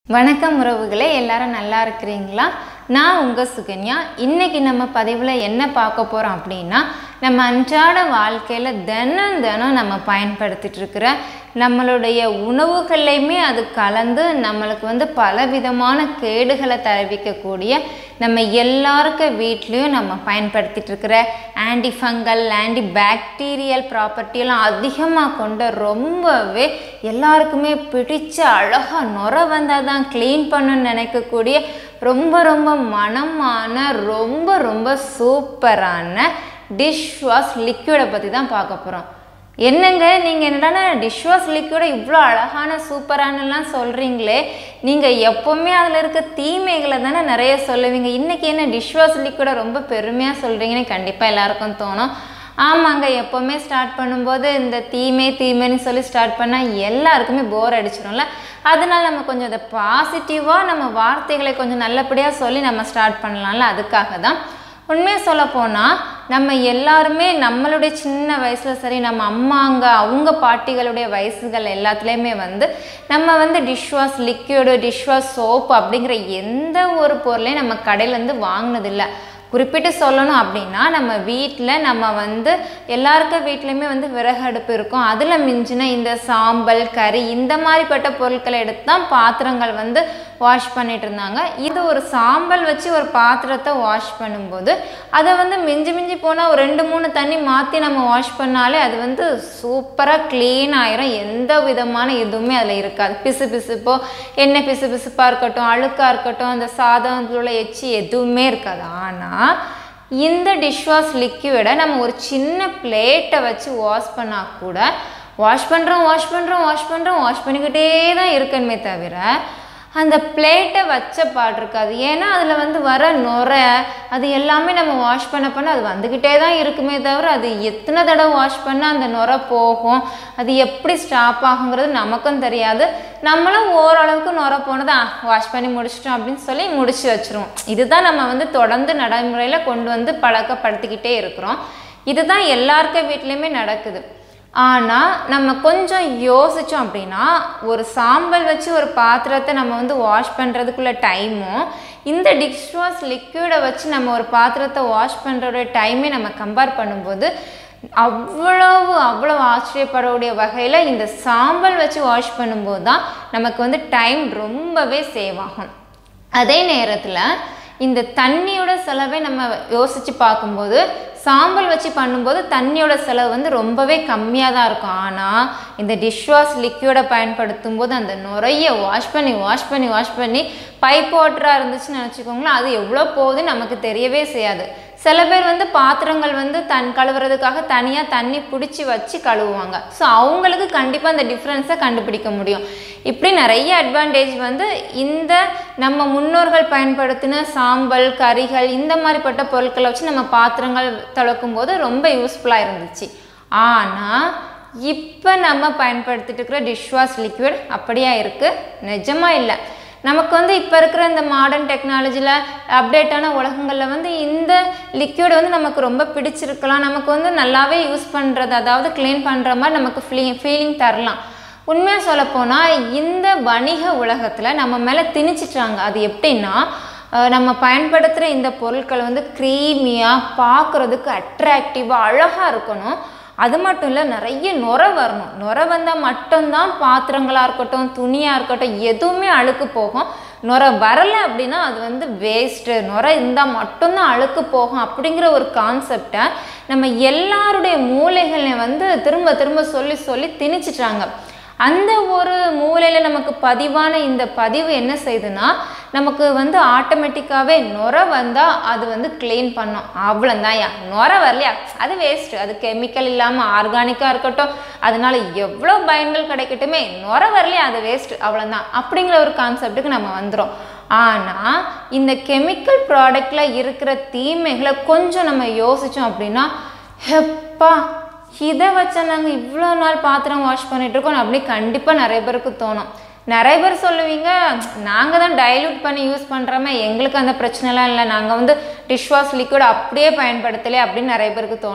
வணக்கம் உறவுகளே எல்லாரும் நல்லா இருக்கிறீங்களா நான் உங்கள் சுகன்யா இன்னைக்கு நம்ம பதிவில் என்ன பார்க்க போகிறோம் அப்படின்னா நம்ம அன்றாட வாழ்க்கையில் தினம் தினம் நம்ம பயன்படுத்திட்டு இருக்கிற நம்மளுடைய உணவுகள்லையுமே அது கலந்து நம்மளுக்கு வந்து பலவிதமான கேடுகளை தருவிக்கக்கூடிய நம்ம எல்லாருக்க வீட்லேயும் நம்ம பயன்படுத்திட்டு இருக்கிற ஆன்டி ஃபங்கல் ஆன்டி பாக்டீரியல் ப்ராப்பர்ட்டியெல்லாம் அதிகமாக கொண்ட ரொம்பவே எல்லாருக்குமே பிடிச்ச அழகாக நுர வந்தால் தான் க்ளீன் பண்ணணும்னு நினைக்கக்கூடிய ரொம்ப ரொம்ப மனமான ரொம்ப ரொம்ப சூப்பரான டிஷ் வாஷ் லிக்விடை பற்றி தான் பார்க்க போகிறோம் என்னங்க நீங்கள் என்னடானா டிஷ் வாஷ் லிக்விடை இவ்வளோ அழகான சூப்பரானலாம் சொல்கிறீங்களே நீங்கள் எப்போவுமே அதில் இருக்க தீமைகளை தானே நிறைய சொல்லுவீங்க இன்றைக்கி என்ன டிஷ் வாஷ் லிக்விடை ரொம்ப பெருமையாக சொல்கிறீங்கன்னு கண்டிப்பாக எல்லாருக்கும் தோணும் ஆமாங்க எப்போவுமே ஸ்டார்ட் பண்ணும்போது இந்த தீமை தீமைன்னு சொல்லி ஸ்டார்ட் பண்ணால் எல்லாருக்குமே போர் அடிச்சிடும்ல அதனால் நம்ம கொஞ்சம் அதை பாசிட்டிவாக நம்ம வார்த்தைகளை கொஞ்சம் நல்லபடியாக சொல்லி நம்ம ஸ்டார்ட் பண்ணலாம்ல அதுக்காக தான் உண்மையாக சொல்ல போனால் நம்ம எல்லாருமே நம்மளுடைய சின்ன வயசில் சரி நம்ம அம்மாங்க அவங்க பாட்டிகளுடைய வயசுகள் எல்லாத்துலேயுமே வந்து நம்ம வந்து dish wash liquid dish wash soap அப்படிங்கிற எந்த ஒரு பொருளையும் நம்ம கடையிலேருந்து வாங்கினதில்லை குறிப்பிட்டு சொல்லணும் அப்படின்னா நம்ம வீட்டில் நம்ம வந்து எல்லாருக்கும் வீட்லேயுமே வந்து விறகு அடுப்பு இருக்கும் அதில் மிஞ்சின இந்த சாம்பல் கறி இந்த மாதிரிப்பட்ட பொருட்களை எடுத்து தான் பாத்திரங்கள் வந்து வாஷ் பண்ணிட்டு இருந்தாங்க இது ஒரு சாம்பல் வச்சு ஒரு பாத்திரத்தை வாஷ் பண்ணும்போது அதை வந்து மிஞ்சி மிஞ்சி போனால் ஒரு ரெண்டு மூணு தண்ணி மாற்றி நம்ம வாஷ் பண்ணாலே அது வந்து சூப்பராக க்ளீன் ஆயிரும் எந்த விதமான எதுவுமே அதில் இருக்காது பிசு பிசுப்போ என்ன பிசு பிசுப்பாக இருக்கட்டும் அழுக்காக இருக்கட்டும் அந்த சாதத்தில் உள்ள எச்சி எதுவுமே இருக்காது ஆனால் இந்த டிஷ்வாஷ் லிக்விடை நம்ம ஒரு சின்ன பிளேட்டை வச்சு வாஷ் பண்ணால் கூட வாஷ் பண்ணுறோம் வாஷ் பண்ணுறோம் வாஷ் பண்ணுறோம் வாஷ் பண்ணிக்கிட்டே தான் இருக்கணுமே தவிர அந்த பிளேட்டை வச்ச பாடு இருக்காது ஏன்னா அதில் வந்து வர நுரை அது எல்லாமே நம்ம வாஷ் பண்ண பண்ண அது வந்துக்கிட்டே தான் இருக்குமே தவிர அது எத்தனை தடவை வாஷ் பண்ணால் அந்த நுரை போகும் அது எப்படி ஸ்டாப் ஆகுங்கிறது நமக்கும் தெரியாது நம்மளும் ஓரளவுக்கு நுரை போனதா வாஷ் பண்ணி முடிச்சிட்டோம் அப்படின்னு சொல்லி முடிச்சு வச்சுருவோம் இதுதான் நம்ம வந்து தொடர்ந்து நடைமுறையில் கொண்டு வந்து பழக்கப்படுத்திக்கிட்டே இருக்கிறோம் இதுதான் எல்லாருக்க வீட்லேயுமே நடக்குது ஆனால் நம்ம கொஞ்சம் யோசித்தோம் அப்படின்னா ஒரு சாம்பல் வச்சு ஒரு பாத்திரத்தை நம்ம வந்து வாஷ் பண்ணுறதுக்குள்ள டைமும் இந்த டிஷ் வாஷ் லிக்விடை வச்சு நம்ம ஒரு பாத்திரத்தை வாஷ் பண்ணுறோட டைமே நம்ம கம்பேர் பண்ணும்போது அவ்வளவு அவ்வளவு ஆச்சரியப்படக்கூடிய வகையில் இந்த சாம்பல் வச்சு வாஷ் பண்ணும்போது தான் நமக்கு வந்து டைம் ரொம்பவே சேவ் ஆகும் அதே நேரத்தில் இந்த தண்ணியோட செலவை நம்ம யோசித்து பார்க்கும்போது சாம்பல் வச்சு பண்ணும்போது தண்ணியோட செலவு வந்து ரொம்பவே கம்மியாக தான் இருக்கும் ஆனால் இந்த டிஷ் வாஷ் லிக்விடை பயன்படுத்தும் போது அந்த நுரைய வாஷ் பண்ணி வாஷ் பண்ணி வாஷ் பண்ணி பைப் வாட்டராக இருந்துச்சுன்னு நினச்சிக்கோங்களேன் அது எவ்வளோ போகுதுன்னு நமக்கு தெரியவே செய்யாது சில பேர் வந்து பாத்திரங்கள் வந்து தன் கழுவுறதுக்காக தனியாக தண்ணி பிடிச்சி வச்சு கழுவுவாங்க ஸோ அவங்களுக்கு கண்டிப்பாக அந்த டிஃப்ரென்ஸை கண்டுபிடிக்க முடியும் இப்படி நிறைய அட்வான்டேஜ் வந்து இந்த நம்ம முன்னோர்கள் பயன்படுத்தின சாம்பல் கறிகள் இந்த மாதிரிப்பட்ட பொருட்களை வச்சு நம்ம பாத்திரங்கள் துளக்கும் போது ரொம்ப யூஸ்ஃபுல்லாக இருந்துச்சு ஆனால் இப்போ நம்ம பயன்படுத்திட்டு இருக்கிற டிஷ்வாஷ் லிக்விட் அப்படியா இருக்குது நிஜமாக இல்லை நமக்கு வந்து இப்போ இருக்கிற இந்த மாடர்ன் டெக்னாலஜியில் அப்டேட்டான உலகங்களில் வந்து இந்த லிக்விட் வந்து நமக்கு ரொம்ப பிடிச்சிருக்கலாம் நமக்கு வந்து நல்லாவே யூஸ் பண்ணுறது அதாவது க்ளீன் பண்ணுற மாதிரி நமக்கு ஃபீலிங் ஃபீலிங் தரலாம் உண்மையாக சொல்லப்போனால் இந்த வணிக உலகத்தில் நம்ம மேலே திணிச்சிட்டாங்க அது எப்படின்னா நம்ம பயன்படுத்துகிற இந்த பொருட்கள் வந்து க்ரீமியாக பார்க்குறதுக்கு அட்ராக்டிவாக அழகாக இருக்கணும் அது மட்டும் இல்லை நிறைய நுர வரணும் நுர வந்தால் மட்டும்தான் பாத்திரங்களாக இருக்கட்டும் துணியாக இருக்கட்டும் எதுவுமே அழுக்கு போகும் நுர வரலை அப்படின்னா அது வந்து வேஸ்ட்டு நுர இருந்தால் மட்டும்தான் அழுக்கு போகும் அப்படிங்கிற ஒரு கான்செப்டை நம்ம எல்லாருடைய மூளைகளையும் வந்து திரும்ப திரும்ப சொல்லி சொல்லி திணிச்சிட்டாங்க அந்த ஒரு மூலையில் நமக்கு பதிவான இந்த பதிவு என்ன செய்யுதுன்னா நமக்கு வந்து ஆட்டோமேட்டிக்காகவே நுர வந்தால் அது வந்து க்ளீன் பண்ணும் அவ்வளோந்தான்யா நுர வரலையா அது வேஸ்ட்டு அது கெமிக்கல் இல்லாமல் ஆர்கானிக்காக இருக்கட்டும் அதனால எவ்வளோ பயன்கள் கிடைக்கட்டுமே நுர வரலையா அது வேஸ்ட்டு அவ்வளோதான் அப்படிங்கிற ஒரு கான்செப்டுக்கு நம்ம வந்துடும் ஆனால் இந்த கெமிக்கல் ப்ராடக்டில் இருக்கிற தீமைகளை கொஞ்சம் நம்ம யோசித்தோம் அப்படின்னா ஹெப்பா இதை வச்சா நாங்கள் இவ்வளோ நாள் பாத்திரம் வாஷ் பண்ணிகிட்ருக்கோம் அப்படி கண்டிப்பாக நிறைய பேருக்கு தோணும் நிறைய பேர் சொல்லுவீங்க நாங்கள் தான் டைல்யூட் பண்ணி யூஸ் பண்ணுறோமே எங்களுக்கு அந்த பிரச்சனைலாம் இல்லை நாங்கள் வந்து டிஷ் வாஷ் லிக்விட் அப்படியே பயன்படுத்தலை அப்படின்னு நிறைய பேருக்கு தோணும்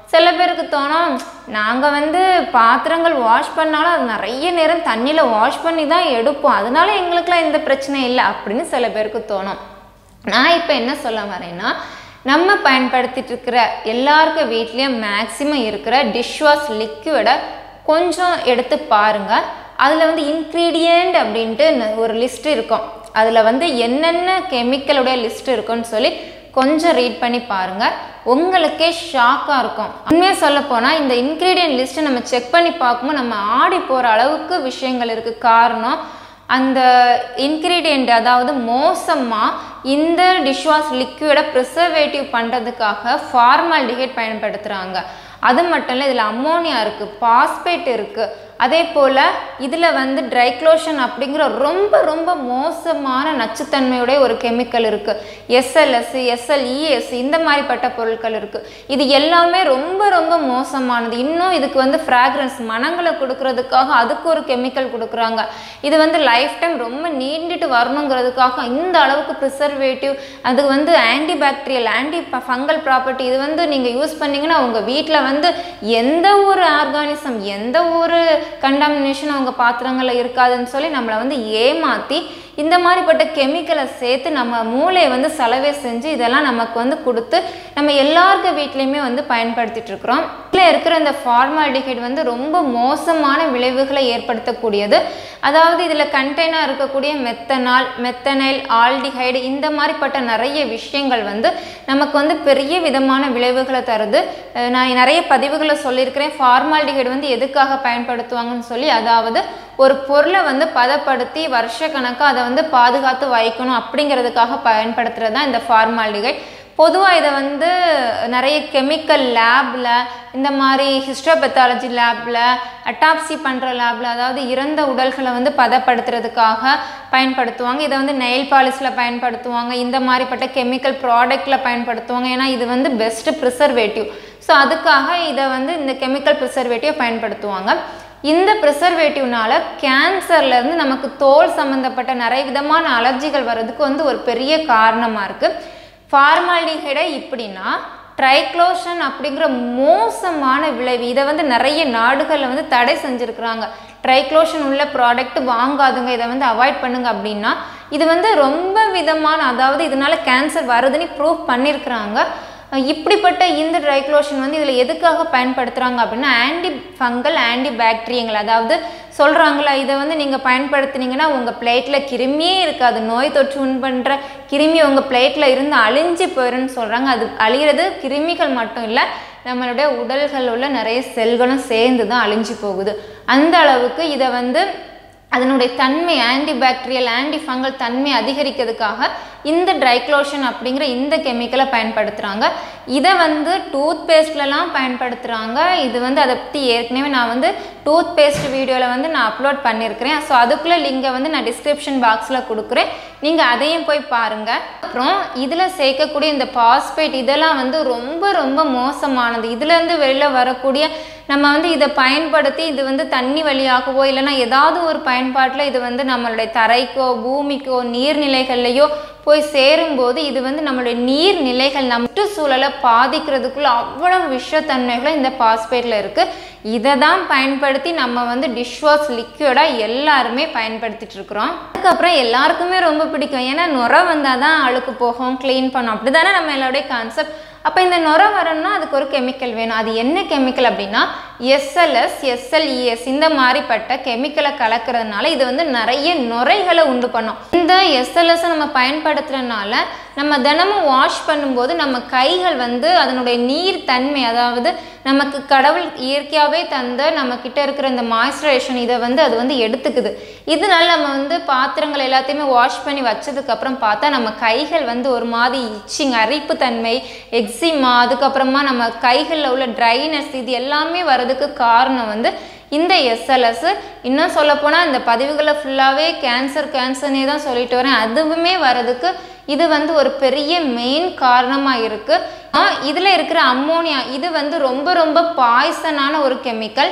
சில பேருக்கு தோணும் நாங்கள் வந்து பாத்திரங்கள் வாஷ் பண்ணாலும் அது நிறைய நேரம் தண்ணியில் வாஷ் பண்ணி தான் எடுப்போம் அதனால எங்களுக்குலாம் எந்த பிரச்சனை இல்லை அப்படின்னு சில பேருக்கு தோணும் நான் இப்போ என்ன சொல்ல வரேன்னா நம்ம பயன்படுத்திட்டு இருக்கிற எல்லாருக்கும் வீட்லேயும் மேக்ஸிமம் இருக்கிற டிஷ்வாஷ் லிக்விடை கொஞ்சம் எடுத்து பாருங்கள் அதில் வந்து இன்க்ரீடியண்ட் அப்படின்ட்டு ந- ஒரு லிஸ்ட் இருக்கும் அதில் வந்து என்னென்ன கெமிக்கலுடைய லிஸ்ட் இருக்குன்னு சொல்லி கொஞ்சம் ரீட் பண்ணி பாருங்கள் உங்களுக்கே ஷாக்காக இருக்கும் உண்மையாக சொல்ல போனால் இந்த இன்க்ரீடியன்ட் லிஸ்ட்டை நம்ம செக் பண்ணி பார்க்கும்போது நம்ம ஆடி போகிற அளவுக்கு விஷயங்கள் இருக்குது காரணம் அந்த இன்க்ரீடியண்ட் அதாவது மோசமாக இந்த டிஷ்வாஷ் லிக்விடை ப்ரிசர்வேட்டிவ் பண்ணுறதுக்காக ஃபார்மால்டிஹைட் பயன்படுத்துகிறாங்க அது மட்டும் இல்லை இதில் அம்மோனியா இருக்குது பாஸ்பேட் இருக்குது அதே போல் இதில் வந்து ட்ரைக்ளோஷன் அப்படிங்கிற ரொம்ப ரொம்ப மோசமான நச்சுத்தன்மையுடைய ஒரு கெமிக்கல் இருக்குது எஸ்எல்எஸ் எஸ்எல்இஎஸ் இந்த மாதிரிப்பட்ட பொருட்கள் இருக்குது இது எல்லாமே ரொம்ப ரொம்ப மோசமானது இன்னும் இதுக்கு வந்து ஃப்ராக்ரன்ஸ் மனங்களை கொடுக்கறதுக்காக அதுக்கு ஒரு கெமிக்கல் கொடுக்குறாங்க இது வந்து லைஃப் டைம் ரொம்ப நீண்டுட்டு வரணுங்கிறதுக்காக இந்த அளவுக்கு ப்ரிசர்வேட்டிவ் அது வந்து anti bacterial anti fungal property இது வந்து நீங்கள் யூஸ் பண்ணீங்கன்னா உங்கள் வீட்டில் வந்து எந்த ஒரு ஆர்கானிசம் எந்த ஒரு கண்டாமினேஷன் அவங்க பாத்திரங்களில் இருக்காதுன்னு சொல்லி நம்மளை வந்து ஏமாற்றி இந்த மாதிரிப்பட்ட கெமிக்கலை சேர்த்து நம்ம மூளையை வந்து செலவே செஞ்சு இதெல்லாம் நமக்கு வந்து கொடுத்து நம்ம எல்லாருக்க வீட்லேயுமே வந்து பயன்படுத்திட்டு இருக்கிறோம் இதில் இருக்கிற இந்த ஃபார்மால்டிஹைட் வந்து ரொம்ப மோசமான விளைவுகளை ஏற்படுத்தக்கூடியது அதாவது இதில் கண்டெய்னாக இருக்கக்கூடிய மெத்தனால் மெத்தனைல் ஆல்டிஹைடு இந்த மாதிரிப்பட்ட நிறைய விஷயங்கள் வந்து நமக்கு வந்து பெரிய விதமான விளைவுகளை தருது அஹ் நான் நிறைய பதிவுகளை சொல்லியிருக்கிறேன் ஃபார்மால்டிஹைடு வந்து எதுக்காக பயன்படுத்துவாங்கன்னு சொல்லி அதாவது ஒரு பொருளை வந்து பதப்படுத்தி வருஷக்கணக்காக அதை வந்து பாதுகாத்து வைக்கணும் அப்படிங்கிறதுக்காக பயன்படுத்துறது தான் இந்த ஃபார்மால்டிஹைட் பொதுவாக இதை வந்து நிறைய கெமிக்கல் லேபில் இந்த மாதிரி ஹிஸ்டோபெத்தாலஜி லேபில் அட்டாப்சி பண்ணுற லேபில் அதாவது இறந்த உடல்களை வந்து பதப்படுத்துறதுக்காக பயன்படுத்துவாங்க இதை வந்து நெயில் பாலிஷில் பயன்படுத்துவாங்க இந்த மாதிரிப்பட்ட கெமிக்கல் ப்ராடக்டில் பயன்படுத்துவாங்க ஏன்னா இது வந்து பெஸ்ட்டு ப்ரிசர்வேட்டிவ் ஸோ அதுக்காக இதை வந்து இந்த கெமிக்கல் ப்ரிசர்வேட்டிவ் பயன்படுத்துவாங்க இந்த ப்ரிசர்வேட்டிவ்னால கேன்சர்லேருந்து நமக்கு தோல் சம்மந்தப்பட்ட நிறைய விதமான அலர்ஜிகள் வர்றதுக்கு வந்து ஒரு பெரிய காரணமாக இருக்குது ஃபார்மால்டிஹைடை இப்படின்னா ட்ரைக்ளோஷன் அப்படிங்கிற மோசமான விளைவு இதை வந்து நிறைய நாடுகளில் வந்து தடை செஞ்சுருக்குறாங்க ட்ரைக்ளோஷன் உள்ள ப்ராடக்ட் வாங்காதுங்க இதை வந்து அவாய்ட் பண்ணுங்க அப்படின்னா இது வந்து ரொம்ப விதமான அதாவது இதனால கேன்சர் வருதுன்னு ப்ரூவ் பண்ணியிருக்கிறாங்க அஹ் இப்படிப்பட்ட இந்த ட்ரைக்ளோஷன் வந்து இதில் எதுக்காக பயன்படுத்துகிறாங்க அப்படின்னா ஆன்டி ஃபங்கல் ஆன்டி பாக்டீரியங்கள் அதாவது சொல்கிறாங்களா இதை வந்து நீங்கள் பயன்படுத்துனீங்கன்னா உங்கள் பிளேட்டில் கிருமியே இருக்காது நோய் தொற்று உண் பண்ணுற கிருமி உங்கள் பிளேட்டில் இருந்து அழிஞ்சு போயிடும்னு சொல்கிறாங்க அது அழியிறது கிருமிகள் மட்டும் இல்லை நம்மளுடைய உடல்கள் உள்ள நிறைய செல்களும் சேர்ந்து தான் அழிஞ்சு போகுது அந்த அளவுக்கு இதை வந்து அதனுடைய தன்மை ஆன்டி பாக்டீரியல் ஆன்டி ஃபங்கல் தன்மை அதிகரிக்கிறதுக்காக இந்த ட்ரைக்ளோஷன் அப்படிங்கிற இந்த கெமிக்கலை பயன்படுத்துகிறாங்க இதை வந்து டூத் பேஸ்ட்லலாம் பயன்படுத்துகிறாங்க இது வந்து அதை பற்றி ஏற்கனவே நான் வந்து டூத் பேஸ்ட் வீடியோவில் வந்து நான் அப்லோட் பண்ணியிருக்கிறேன் ஸோ அதுக்குள்ளே லிங்கை வந்து நான் டிஸ்கிரிப்ஷன் பாக்ஸில் கொடுக்குறேன் நீங்கள் அதையும் போய் பாருங்கள் அப்புறம் இதில் சேர்க்கக்கூடிய இந்த பாஸ்பேட் இதெல்லாம் வந்து ரொம்ப ரொம்ப மோசமானது இதுலேருந்து வெளியில் வரக்கூடிய நம்ம வந்து இதை பயன்படுத்தி இது வந்து தண்ணி வழியாகவோ இல்லைன்னா ஏதாவது ஒரு பயன்பாட்டில் இது வந்து நம்மளுடைய தரைக்கோ பூமிக்கோ நீர்நிலைகள்லையோ போய் சேரும்போது இது வந்து நம்மளுடைய நீர்நிலைகள் நம்ம சுற்றுச்சூழலை பாதிக்கிறதுக்குள்ள அவ்வளவு விஷத்தன்மைகளும் இந்த பாஸ்பேட்டில் இருக்குது இதை தான் பயன்படுத்தி நம்ம வந்து டிஷ்வாஷ் லிக்விடாக எல்லாருமே பயன்படுத்திட்டு இருக்கிறோம் அதுக்கப்புறம் எல்லாருக்குமே ரொம்ப பிடிக்கும் ஏன்னா நுர வந்தால் தான் அழுக்கு போகும் க்ளீன் பண்ணும் அப்படி தானே நம்ம எல்லாருடைய கான்செப்ட் அப்போ இந்த நுர வரணும்னா அதுக்கு ஒரு கெமிக்கல் வேணும் அது என்ன கெமிக்கல் அப்படின்னா எஸ்எல்எஸ் எஸ்எல்இஎஸ் இந்த மாதிரிப்பட்ட கெமிக்கலை கலக்கிறதுனால இது வந்து நிறைய நுரைகளை உண்டு பண்ணும் இந்த எஸ்எல்எஸ் நம்ம பயன்படுத்துறதுனால நம்ம தினமும் வாஷ் பண்ணும்போது நம்ம கைகள் வந்து அதனுடைய நீர் தன்மை அதாவது நமக்கு கடவுள் இயற்கையாகவே தந்த நம்ம கிட்ட இருக்கிற இந்த மாய்ஸ்சரைசேஷன் இதை வந்து அது வந்து எடுத்துக்குது இதனால நம்ம வந்து பாத்திரங்கள் எல்லாத்தையுமே வாஷ் பண்ணி வச்சதுக்கப்புறம் பார்த்தா நம்ம கைகள் வந்து ஒரு மாதிரி இச்சிங் அரிப்பு தன்மை எக்ஸிமா அதுக்கப்புறமா நம்ம கைகளில் உள்ள ட்ரைனஸ் இது எல்லாமே வர்றதுக்கு காரணம் வந்து இந்த எஸ்எல்எஸ் இன்னும் சொல்லப்போனால் இந்த பதிவுகளை ஃபுல்லாகவே கேன்சர் கேன்சர்னே தான் சொல்லிட்டு வரேன் அதுவுமே வர்றதுக்கு இது வந்து ஒரு பெரிய மெயின் காரணமாக இருக்குது இதில் இருக்கிற அம்மோனியா இது வந்து ரொம்ப ரொம்ப பாய்சனான ஒரு கெமிக்கல்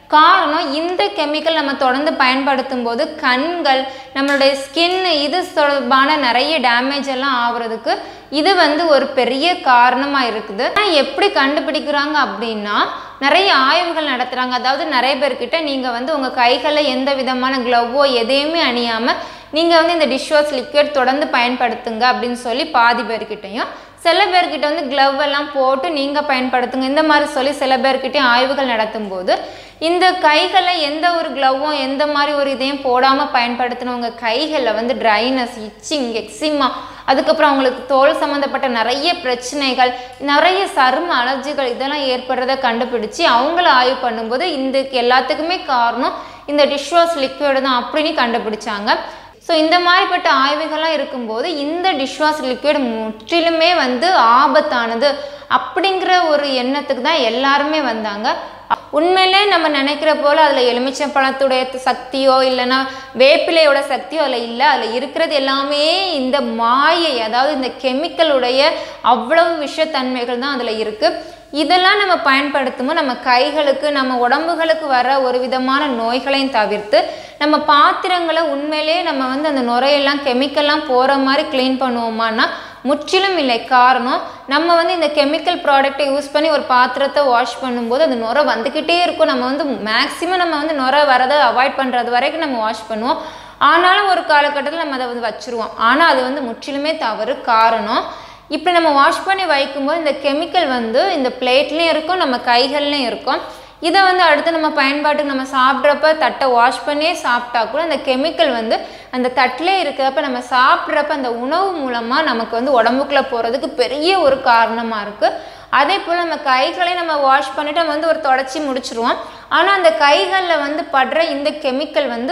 காரணம் இந்த கெமிக்கல் நம்ம தொடர்ந்து பயன்படுத்தும் போது கண்கள் நம்மளுடைய ஸ்கின் இது தொடர்பான நிறைய டேமேஜ் எல்லாம் ஆகுறதுக்கு இது வந்து ஒரு பெரிய காரணமாக இருக்குது ஆனால் எப்படி கண்டுபிடிக்கிறாங்க அப்படின்னா நிறைய ஆய்வுகள் நடத்துகிறாங்க அதாவது நிறைய பேர்கிட்ட நீங்கள் வந்து உங்கள் கைகளில் எந்த விதமான க்ளவ்வோ எதையுமே அணியாமல் நீங்கள் வந்து இந்த டிஷ்வாஷ் லிக்விட் தொடர்ந்து பயன்படுத்துங்க அப்படின்னு சொல்லி பாதி பேர்கிட்டையும் சில பேர்கிட்ட வந்து க்ளவ் எல்லாம் போட்டு நீங்கள் பயன்படுத்துங்க இந்த மாதிரி சொல்லி சில பேர்கிட்டயும் ஆய்வுகள் நடத்தும் போது இந்த கைகளில் எந்த ஒரு க்ளவ்வும் எந்த மாதிரி ஒரு இதையும் போடாமல் பயன்படுத்தினவங்க கைகளில் வந்து ட்ரைனஸ் இச்சிங் எக்ஸிமா அதுக்கப்புறம் அவங்களுக்கு தோல் சம்மந்தப்பட்ட நிறைய பிரச்சனைகள் நிறைய சரும அலர்ஜிகள் இதெல்லாம் ஏற்படுறத கண்டுபிடிச்சி அவங்கள ஆய்வு பண்ணும்போது இந்த எல்லாத்துக்குமே காரணம் இந்த டிஷ்வாஷ் லிக்விட் தான் அப்படின்னு கண்டுபிடிச்சாங்க ஸோ இந்த மாதிரிப்பட்ட ஆய்வுகள்லாம் இருக்கும்போது இந்த டிஷ்வாஷ் லிக்விட் முற்றிலுமே வந்து ஆபத்தானது அப்படிங்கிற ஒரு எண்ணத்துக்கு தான் எல்லாருமே வந்தாங்க உண்மையிலே நம்ம நினைக்கிற போல் அதில் எலுமிச்சை பழத்துடைய சக்தியோ இல்லைன்னா வேப்பிலையோட சக்தியோ அதில் இல்லை அதில் இருக்கிறது எல்லாமே இந்த மாயை அதாவது இந்த கெமிக்கலுடைய அவ்வளவு விஷத்தன்மைகள் தான் அதில் இருக்குது இதெல்லாம் நம்ம பயன்படுத்தும்போது நம்ம கைகளுக்கு நம்ம உடம்புகளுக்கு வர ஒரு விதமான நோய்களையும் தவிர்த்து நம்ம பாத்திரங்களை உண்மையிலேயே நம்ம வந்து அந்த நுரையெல்லாம் கெமிக்கல்லாம் போகிற மாதிரி க்ளீன் பண்ணுவோமான்னா முற்றிலும் இல்லை காரணம் நம்ம வந்து இந்த கெமிக்கல் ப்ராடக்ட்டை யூஸ் பண்ணி ஒரு பாத்திரத்தை வாஷ் பண்ணும்போது அந்த நுரை வந்துக்கிட்டே இருக்கும் நம்ம வந்து மேக்ஸிமம் நம்ம வந்து நுரை வரதை அவாய்ட் பண்ணுறது வரைக்கும் நம்ம வாஷ் பண்ணுவோம் ஆனாலும் ஒரு காலகட்டத்தில் நம்ம அதை வந்து வச்சுருவோம் ஆனால் அது வந்து முற்றிலுமே தவறு காரணம் இப்படி நம்ம வாஷ் பண்ணி வைக்கும்போது இந்த கெமிக்கல் வந்து இந்த பிளேட்லேயும் இருக்கும் நம்ம கைகள்லையும் இருக்கும் இதை வந்து அடுத்து நம்ம பயன்பாட்டுக்கு நம்ம சாப்பிட்றப்ப தட்டை வாஷ் பண்ணியே சாப்பிட்டா கூட அந்த கெமிக்கல் வந்து அந்த தட்டிலே இருக்கிறப்ப நம்ம சாப்பிட்றப்ப அந்த உணவு மூலமாக நமக்கு வந்து உடம்புக்குள்ளே போகிறதுக்கு பெரிய ஒரு காரணமாக இருக்குது அதே போல் நம்ம கைகளை நம்ம வாஷ் பண்ணிவிட்டு நம்ம வந்து ஒரு தொடச்சி முடிச்சிருவோம் ஆனால் அந்த கைகளில் வந்து படுற இந்த கெமிக்கல் வந்து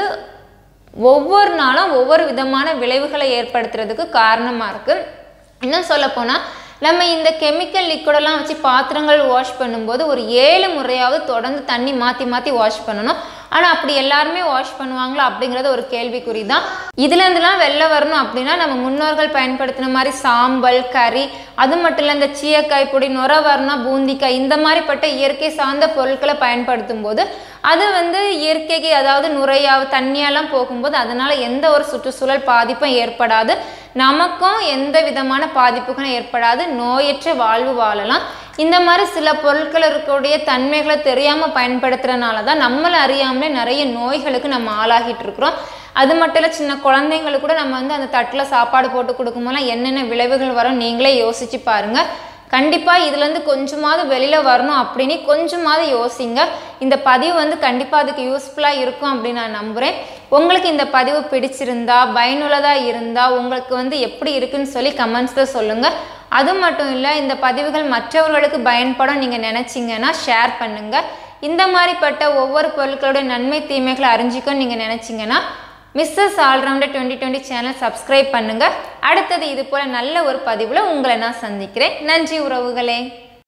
ஒவ்வொரு நாளும் ஒவ்வொரு விதமான விளைவுகளை ஏற்படுத்துறதுக்கு காரணமாக இருக்குது இன்னும் சொல்லப்போனால் நம்ம இந்த கெமிக்கல் லிக்விடெல்லாம் வச்சு பாத்திரங்கள் வாஷ் பண்ணும்போது ஒரு ஏழு முறையாவது தொடர்ந்து தண்ணி மாற்றி மாற்றி வாஷ் பண்ணணும் ஆனால் அப்படி எல்லாருமே வாஷ் பண்ணுவாங்களா அப்படிங்கிறது ஒரு கேள்விக்குறி தான் இதுலேருந்துலாம் வெளில வரணும் அப்படின்னா நம்ம முன்னோர்கள் பயன்படுத்தின மாதிரி சாம்பல் கறி அது மட்டும் இல்லை இந்த சீயக்காய் பொடி நுர வரணும் பூந்திக்காய் இந்த மாதிரிப்பட்ட இயற்கை சார்ந்த பொருட்களை பயன்படுத்தும் போது அது வந்து இயற்கைக்கு அதாவது நுரையாக தண்ணியெல்லாம் போகும்போது அதனால் எந்த ஒரு சுற்றுச்சூழல் பாதிப்பும் ஏற்படாது நமக்கும் எந்த விதமான பாதிப்புகளும் ஏற்படாது நோயற்ற வாழ்வு வாழலாம் இந்த மாதிரி சில பொருட்கள் இருக்கக்கூடிய தன்மைகளை தெரியாமல் பயன்படுத்துறதுனால தான் நம்மளை அறியாமலே நிறைய நோய்களுக்கு நம்ம ஆளாகிட்டு இருக்கிறோம் அது மட்டும் இல்லை சின்ன குழந்தைங்களுக்கு கூட நம்ம வந்து அந்த தட்டில் சாப்பாடு போட்டு கொடுக்கும்போதெல்லாம் என்னென்ன விளைவுகள் வரும் நீங்களே யோசிச்சு பாருங்கள் கண்டிப்பாக இதுலேருந்து கொஞ்சமாவது வெளியில் வரணும் அப்படின்னு கொஞ்சமாவது யோசிங்க இந்த பதிவு வந்து கண்டிப்பாக அதுக்கு யூஸ்ஃபுல்லாக இருக்கும் அப்படின்னு நான் நம்புகிறேன் உங்களுக்கு இந்த பதிவு பிடிச்சிருந்தா பயனுள்ளதாக இருந்தால் உங்களுக்கு வந்து எப்படி இருக்குன்னு சொல்லி கமெண்ட்ஸில் சொல்லுங்கள் அது மட்டும் இல்லை இந்த பதிவுகள் மற்றவர்களுக்கு பயன்படும் நீங்கள் நினச்சிங்கன்னா ஷேர் பண்ணுங்கள் இந்த மாதிரிப்பட்ட ஒவ்வொரு பொருட்களுடைய நன்மை தீமைகளை அறிஞ்சிக்கணும்னு நீங்கள் நினச்சிங்கன்னா Mrs allrounder twenty twenty channel subscribe பண்ணுங்கள் அடுத்தது இது போல் நல்ல ஒரு பதிவில் உங்களை நான் சந்திக்கிறேன் நன்றி உறவுகளே